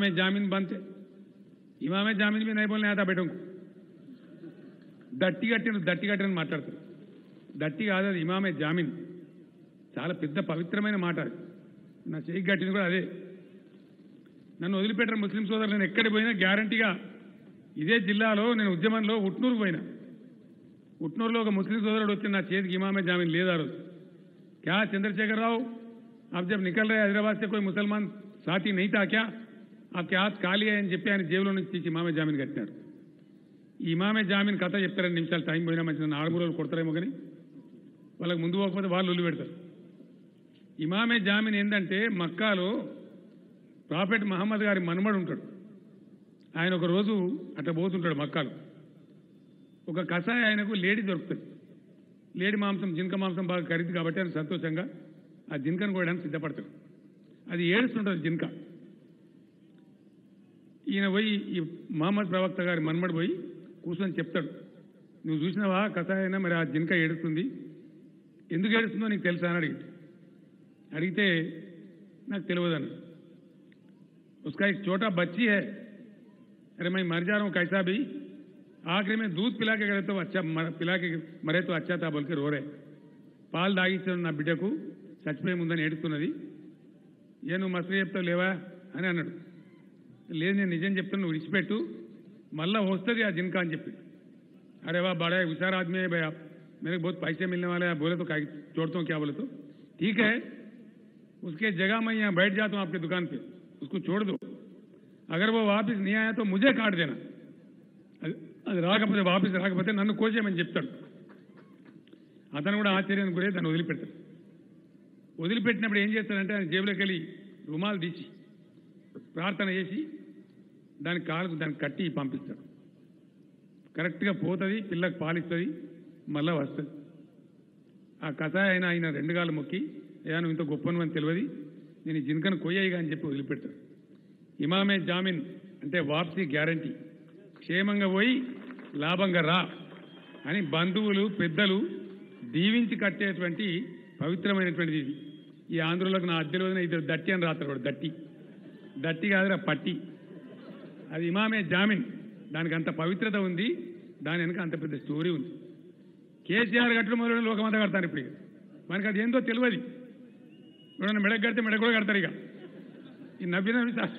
इमाम जामीन बनते ఇమామే జామీన్ మీద అయిపోయిన నేత పెట్టంకు దట్టి కట్టిన దట్టి కట్టిన మాట్లాడతారు దట్టి కాదు అది ఇమామే జామీన్ చాలా పెద్ద పవిత్రమైన మాట అది నా చేయి కట్టింది కూడా అదే నన్ను వదిలిపెట్టిన ముస్లిం సోదరులు నేను ఎక్కడికి పోయినా గ్యారంటీగా ఇదే జిల్లాలో నేను ఉద్యమంలో ఉట్నూరు పోయినా ఉట్నూరులో ఒక ముస్లిం సోదరుడు వచ్చి నా చేతికి ఇమామే జామీన్ లేదు ఆ రోజు क्या चंद्रशेखर राव आप जब निकल रहे हैदराबाद से कोई मुसलमान साथी नहीं था क्या आपके हाथ ఖాళీ అని చెప్పి ఆయన జేబులో నుంచి తీసి ఇమామే జామీన్ కట్టినాడు ఈ ఇమామే జామీన్ కథ చెప్తారు రెండు నిమిషాలు టైం పోయినా మంచిది నన్ను ఆరు రోజులు కొడతారేమో కానీ వాళ్ళకి ముందు పోకపోతే వాళ్ళు ఉల్లి పెడతారు ఇమామే జామీన్ ఏంటంటే మక్కాలో ప్రాఫెట్ మహమ్మద్ గారి మనుమడు ఉంటాడు ఆయన ఒక రోజు అట్లా పోతుంటాడు మక్కాలో ఒక కషాయ ఆయనకు లేడీ దొరుకుతుంది లేడి మాంసం జింక మాంసం బాగా ఖరీదు కాబట్టి ఆయన సంతోషంగా ఆ జింకను కోయడానికి సిద్ధపడతాడు అది ఏడుస్తుంటుంది జింక ఈయన పోయి ఈ మహమ్మద్ ప్రవక్త గారి మన్మడు పోయి కూర్చొని చెప్తాడు నువ్వు చూసినావా కషాయన మరి ఆ జింక ఏడుస్తుంది ఎందుకు ఏడుస్తుందో నీకు తెలుసా అని అడిగి అడిగితే నాకు తెలియదు అన్న उसका एक छोटा बच्ची है अरे मैं मर जा रहा हूँ कैसा भी आखिरी में दूध पिला के गए तो अच्छा मर, पिला के మరే తో అచ్చా తా బల్కి రోరే పాలు తాగిచ్చాను నా బిడ్డకు చచ్చిపోయే ముందని ఏడుస్తున్నది ఏ నువ్వు మస్తు చెప్తావు లేవా అని అన్నాడు లేదు నేను నిజం చెప్తాను నువ్వు విడిచిపెట్టు మళ్ళా వస్తుంది ఆ జిన్కా అని చెప్పి अरे वाह बड़ा हुशार आदमी है भाई आप मेरे को बहुत पैसे मिलने वाले हैं बोले तो काय छोड़ता हूँ क्या बोले तो ठीक है उसके जगह मैं यहाँ बैठ जाता हूँ आपकी दुकान पे उसको छोड़ दो अगर वो वापस नहीं आया तो मुझे काट देना అది అది రాకపోతే వాపస్ రాకపోతే నన్ను కోసేయమని చెప్తాడు అతను కూడా ఆశ్చర్యానికి గురే దాన్ని వదిలిపెడతాడు వదిలిపెట్టినప్పుడు ఏం చేస్తాడంటే ఆయన జేబులోకి వెళ్ళి రుమాలు తీసి ప్రార్థన చేసి దాని కాలుకు దాన్ని కట్టి పంపిస్తాడు కరెక్ట్గా పోతుంది పిల్లకు పాలిస్తుంది మళ్ళా వస్తుంది ఆ కషాయ అయినా ఆయన రెండు గాలు మొక్కి అయ్యా నువ్వు ఇంత గొప్పను అని తెలియదు నేను ఈ జింకను కొయ్యగా అని చెప్పి వదిలిపెడతాడు ఇమామే జామీన్ అంటే వాప్సీ గ్యారంటీ క్షేమంగా పోయి లాభంగా రా అని బంధువులు పెద్దలు దీవించి కట్టేటువంటి పవిత్రమైనటువంటిది ఇది ఈ ఆంధ్రులకు నా అద్దె రోజున ఇద్దరు దట్టి అని రాస్తాడు వాడు దట్టి దట్టి కాదురా పట్టి అది ఇమామే జామీన్ దానికి అంత పవిత్రత ఉంది దాని వెనక అంత పెద్ద స్టోరీ ఉంది కేసీఆర్ కట్టడం మొదలు లోకమంతా కడతారు ఇప్పుడు ఇక. మనకి అది ఏందో తెలియదు ఎవడన్నా మెడకు కడితే మెడకు కూడా కడతారు ఇక ఈ నవ్వి నవ్వి సార్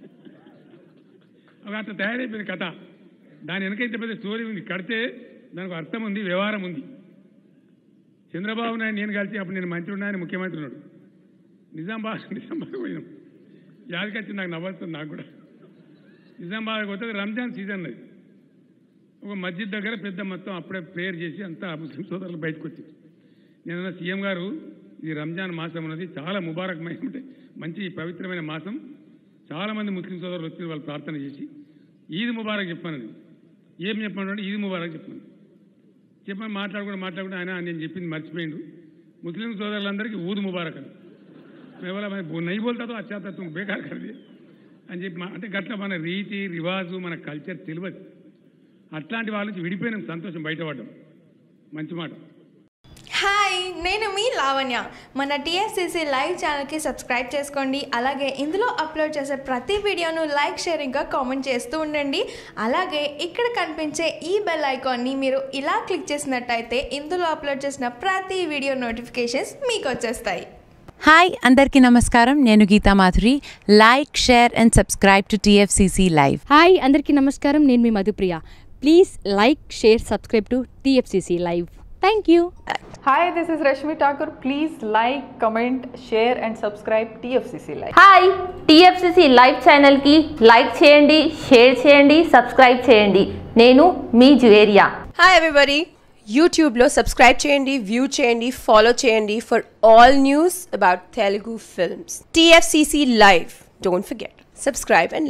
ఒక అట్లా తయారైపోయింది కథ దాని వెనక ఇంత పెద్ద స్టోరీ ఉంది కడితే దానికి అర్థం ఉంది వ్యవహారం ఉంది చంద్రబాబు నాయుడు నేను కలిసి అప్పుడు నేను మంత్రి ఉన్నాయని ముఖ్యమంత్రి ఉన్నాడు నిజామాబాద్ నిజామాబాద్ పోయినాం యాదకొచ్చి నాకు నవ్వుతుంది నాకు కూడా నిజామాబాద్ పోతే రంజాన్ సీజన్ అది ఒక మస్జిద్ దగ్గర పెద్ద మొత్తం అప్పుడే ప్రేయర్ చేసి అంతా ముస్లిం సోదరులు బయటకు వచ్చారు నేను సీఎం గారు ఇది రంజాన్ మాసం ఉన్నది చాలా ముబారకమైన అంటే మంచి పవిత్రమైన మాసం చాలా మంది ముస్లిం సోదరులు వచ్చి వాళ్ళు ప్రార్థన చేసి ఈద్ ముబారక్ చెప్పాను నేను ఏం చెప్పాను అంటే ఈద్ ముబారక్ చెప్పాను చెప్పని మాట్లాడుకుంటూ మాట్లాడుకుంటూ ఆయన నేను చెప్పింది మర్చిపోయిండు ముస్లిం సోదరులందరికీ ఊద్ ముబారక్ అని मैं बोला मैं वो नहीं बोलता तो अच्छा था तुम बेकार कर दिए అని చెప్పి మా- అంటే గట్ల మన రీతి రివాజు మన కల్చర్ తెలియదు అట్లాంటి వాళ్ళ నుంచి విడిపోయినాం సంతోషం బయటపడ్డాం మంచి మాట హాయ్ నేను మీ లావణ్య మన టీఎస్సీసీ లైవ్ ఛానల్కి సబ్స్క్రైబ్ చేసుకోండి అలాగే ఇందులో అప్లోడ్ చేసే ప్రతి వీడియోను లైక్ షేర్ ఇంకా కామెంట్ చేస్తూ ఉండండి అలాగే ఇక్కడ కనిపించే ఈ బెల్ ఐకాన్ని మీరు ఇలా క్లిక్ చేసినట్టయితే ఇందులో అప్లోడ్ చేసిన ప్రతి వీడియో నోటిఫికేషన్స్ మీకు వచ్చేస్తాయి హాయ్ అందరికీ నమస్కారం నేను Geetha Madhuri like share and subscribe to TFCC live hi అందరికీ నమస్కారం నేను మీ Madhupriya please like share subscribe to TFCC live thank you Hi, this is Rashmi Thakur. Please like, comment, share, and subscribe TFCC Live. Hi TFCC live ఛానల్కి like చేయండి share చేయండి subscribe చేయండి నేను మీ జువేరియా హాయ్ ఎవ్రీబడి యూట్యూబ్లో సబ్స్క్రైబ్ చేయండి view చేయండి follow చేయండి for all news about Telugu films TFCC live don't forget subscribe and